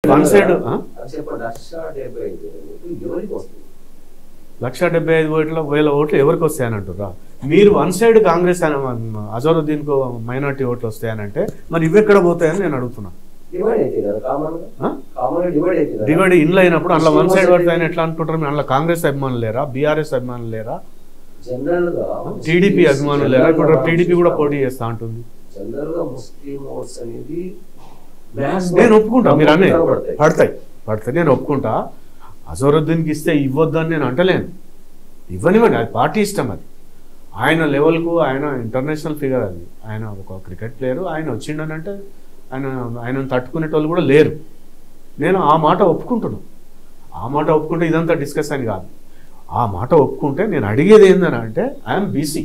One side అది చెప్పండి లక్ష డెబ్బై ఐదు వేల ఓట్లు ఎవరికి వస్తుంది లక్ష డెబ్బై ఐదు ఓట్ల వేల ఓట్లు ఎవరికి వస్తాయని అంటుర్రా మీరు వన్ సైడ్ కాంగ్రెస్ అని అజరుద్దీన్ కు మైనార్టీ ఓట్లు వస్తాయనంటే మరి ఇవి ఎక్కడ పోతాయని నేను అడుగుతున్నా డివైడ్ అయితే కదా కామన్ గా ఆ? కామన్ గా డివైడ్ అయితే కదా డివైడ్ ఇండ్లు అయినప్పుడు అందులో వన్ సైడ్ పడతాయని ఎట్లా అనుకుంటారు మీరు అందులో కాంగ్రెస్ అభిమానులు లేరా బీఆర్ఎస్ అభిమానులు లేరా జనరల్ గా టీడీపీ అభిమానులు లేరా ఇప్పుడు టీడీపీ కూడా పోటీ చేస్తా ఉంటుంది జనరల్ గా ముస్లిం ఓట్స్ అనేది maximum నేను ఒప్పుకుంటా మీరు అనే పడతాయి. పడతాయి పడతాయి నేను ఒప్పుకుంటా అజరుద్దీన్కి ఇస్తే ఇవ్వద్దని నేను అంటలేను ఇవ్వనివ్వండి అది పార్టీ ఇష్టం అది ఆయన లెవెల్కు ఆయన ఇంటర్నేషనల్ ఫిగర్ అది ఆయన ఒక క్రికెట్ ప్లేయర్ ఆయన వచ్చిండనంటే ఆయన ఆయనను తట్టుకునేటోళ్ళు కూడా లేరు నేను ఆ మాట ఒప్పుకుంటున్నాను ఆ మాట ఒప్పుకుంటే ఇదంతా డిస్కస్ అని కాదు ఆ మాట ఒప్పుకుంటే నేను అడిగేది ఏందని అంటే ఐఎమ్ బీసీ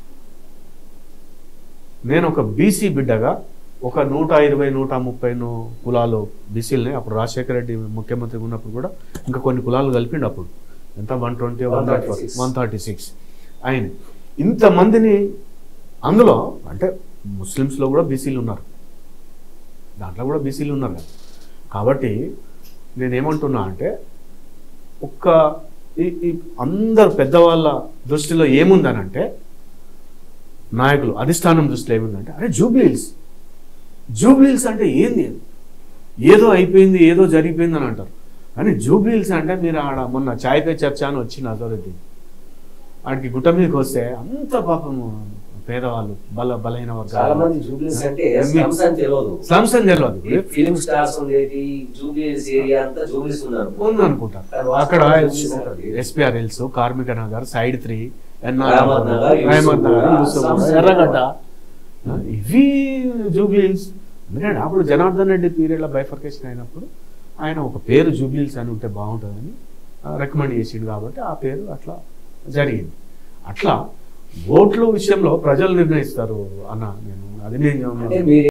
నేను ఒక బీసీ బిడ్డగా ఒక నూట ఇరవై నూట ముప్పై ను- కులాలు బీసీలని అప్పుడు రాజశేఖర రెడ్డి ముఖ్యమంత్రి ఉన్నప్పుడు కూడా ఇంకా కొన్ని కులాలు కలిపిండు అప్పుడు ఎంత one twenty one thirty 136. One thirty six ఆయన ఇంతమందిని అందులో అంటే ముస్లిమ్స్లో కూడా బీసీలు ఉన్నారు దాంట్లో కూడా బీసీలు ఉన్నారు కదా కాబట్టి నేనేమంటున్నా అంటే ఒక్క ఈ ఈ అందరు పెద్దవాళ్ళ దృష్టిలో ఏముందనంటే నాయకులు అధిష్టానం దృష్టిలో ఏముందంటే అరే జూబ్లీహిల్స్ జూబ్లీహిల్స్ అంటే ఏంది అది? ఏదో అయిపోయింది ఏదో జరిగిపోయింది అని అంటారు కానీ జూబ్లీహిల్స్ అంటే మీరు ఆడ మొన్న ఛాయ్ పే చర్చ అని వచ్చిన అథారిటీ ఆడికి గుట్ట మీదకి వస్తే అంత పాపం పేదవాళ్ళు బల బలహీన చాలా వర్గాలు మంది జూబ్లీస్ అంటే ఎమ్మి- స్లమ్స్ అని తెలియదు స్లమ్స్ అని తెలియదు ఈ ఫిలిం స్టార్స్ ఉండేది జూబ్లీస్ ఏరియా అంతా జూబ్లీస్ ఉన్నారు ఉంది అనుకుంటారు కానీ అక్కడ వాస్తవానికి జూబ్లీస్ SPR Hills Karmika Nagar side three Ahmed Nagar, Ahmed Nagar Yousuf Yousuf slums Nagar, Erragadda ఆ, ఇవి జూబ్లీ హిల్స్ ఎందుకంటే అప్పుడు జనార్దన్ రెడ్డి పీరియడ్లో బైఫర్కేషన్ అయినప్పుడు ఆయన ఒక పేరు జూబ్లీ హిల్స్ అని ఉంటే బాగుంటుందని రికమెండ్ చేసిండు కాబట్టి ఆ పేరు అట్లా జరిగింది అట్లా ఓట్ల విషయంలో ప్రజలు నిర్ణయిస్తారు అన్న నేను అది నేను అంటే మీరు